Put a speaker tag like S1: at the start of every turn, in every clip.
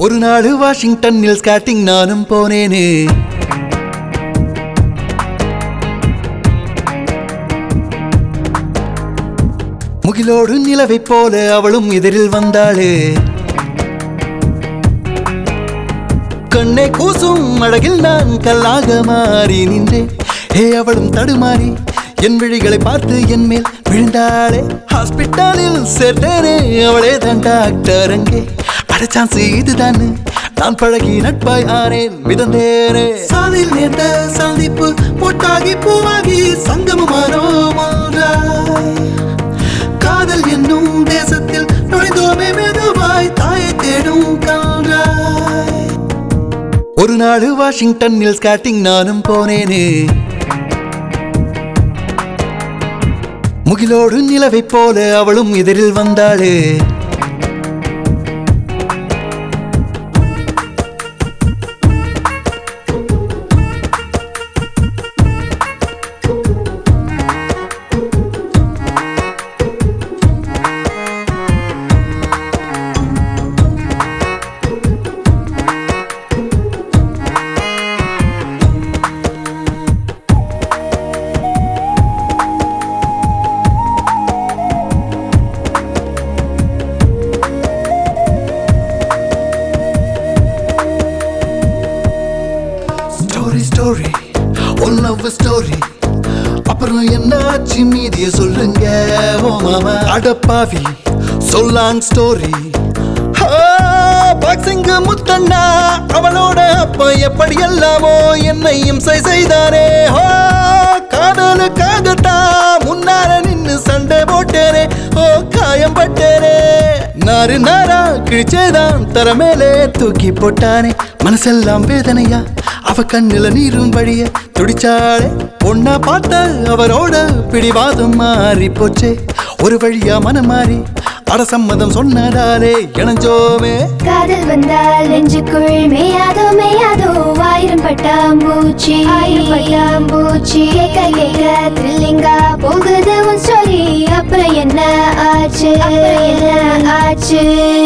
S1: ஒரு நாள் வாஷிங்டன்னில் ஸ்கேட்டிங் நானும் போனேனே முகிலோடு நிலவைப் போல அவளும் எதிரில் வந்தாளே கண்ணை கூசும் அழகில் நான் கல்லாக மாறி நின்றேன் ஏ அவளும் தடுமாறி என் விழிகளை பார்த்து என் மேல் விழுந்தாளே ஹாஸ்பிட்டலில் சேர்த்தேனே அவளே தான் டாக்டர் அங்கே பட சான்ஸ் இதுதான் நான் பழகி நட்பாய் ஆனேன் மிதந்தேனே சாதில் நேர்ந்த சந்திப்பு பொட்டாகி பூவாகி சங்கமமானோம் ஒன்றாய் காதல் என்னும் தேசத்தில் நுழைந்தோமே மெதுவாய் தாயை தேடும் கன்றாய் ஒரு நாள் வாஷிங்டன்னில் ஸ்கேட்டிங் நானும் போனேனே முகிலோடு நிலவைப் போல அவளும் எதிரில் வந்தாளே story story one love story அப்புறம் என்னாச்சு மீதிய சொல்லுங்க ஓ மாமா அடப்பாவி சொல்லாங் ஸ்டோரி பாக்ஸிங் முத்தண்ணா அவளோட அப்பா எப்படி எல்லாமோ என்னை இம்சை செய்தாரே ஹோ காதலுக்காகத்தான் முன்னார நின்னு சண்டை போட்டேனே ஓ காயம் பட்டேனே நாறு நாரா கிழிச்சேதான் தர மேலே தூக்கி போட்டானே மனசெல்லாம் வேதனையா அவ கண்ணுல நீரும் வழிய துடிச்சாளே பொண்ணா பார்த்த அவரோட பிடிவாதம் மாறி போச்சே ஒரு வழியா மனம் மாறி அட சம்மதம் சொன்னதாலே இணைஞ்சோமே
S2: காதல் வந்தால் நெஞ்சுக்குள் மேயாதோ மேயாதோ ஆயிரம் பட்டாம்பூச்சி ஆயிரம் பட்டாம்பூச்சி கேட்க கேட்க த்ரில்லிங்கா போகுது உன் ஸ்டோரி அப்புறம் என்ன ஆச்சு அப்புறம் என்ன ஆச்சு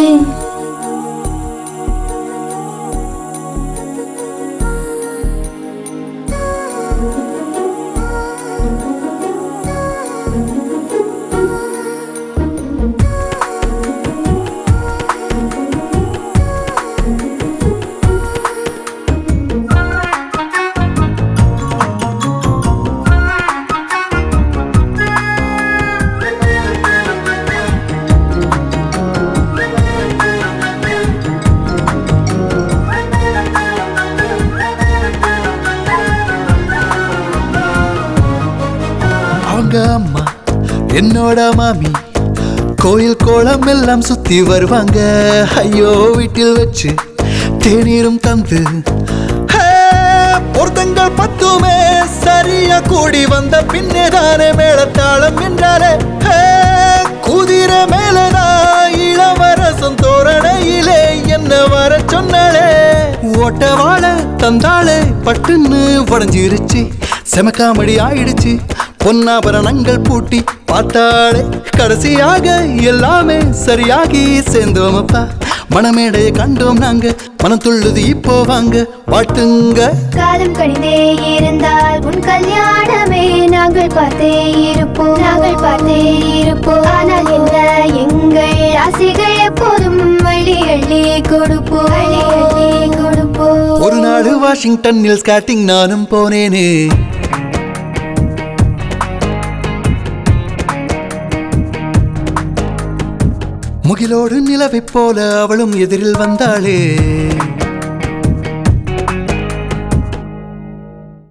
S1: அவங்க அம்மா என்னோட மாமி கோயில் கோலம் எல்லாம் சுத்தி வருவாங்க ஐயோ வீட்டில் வச்சு தேநீரும் தந்து ஹே, பொருத்தங்கள் பத்துமே சரியா கூடி வந்த பின்னே தானே மேளத்தாளம் என்றாலே ஹே, குதிரை மேலதான் இளவரசன் தோரணையிலே என்ன வர சொன்னாலே ஓட்ட வாழ தந்தாளே பட்டுன்னு உடஞ்சிருச்சு செமக்காமடி ஆயிடுச்சு பொன்னாபரணங்கள் பூட்டி பார்த்தாளே கடைசியாக எல்லாமே சரியாகி சேர்ந்தோமப்பா மணமேடையை கண்டோம் நாங்க மனம் துள்ளுது இப்போ வாங்க பாட்டுங்க
S2: காலம் கணிதே இருந்தால் உன் கல்யாணமே நாங்கள் பார்த்தே இருப்போம் நாங்கள் பார்த்தே இருப்போம் ஆனால் என்ன எங்கள் ஆசைகள் எப்போதும் அள்ளி அள்ளி கொடுப்போம் அள்ளி அள்ளி கொடுப்போம்
S1: ஒரு நாள் வாஷிங்டன்னில் ஸ்கேட்டிங் நானும் போனேனே முகிலோடு நிலவைப் போல அவளும் எதிரில் வந்தாளே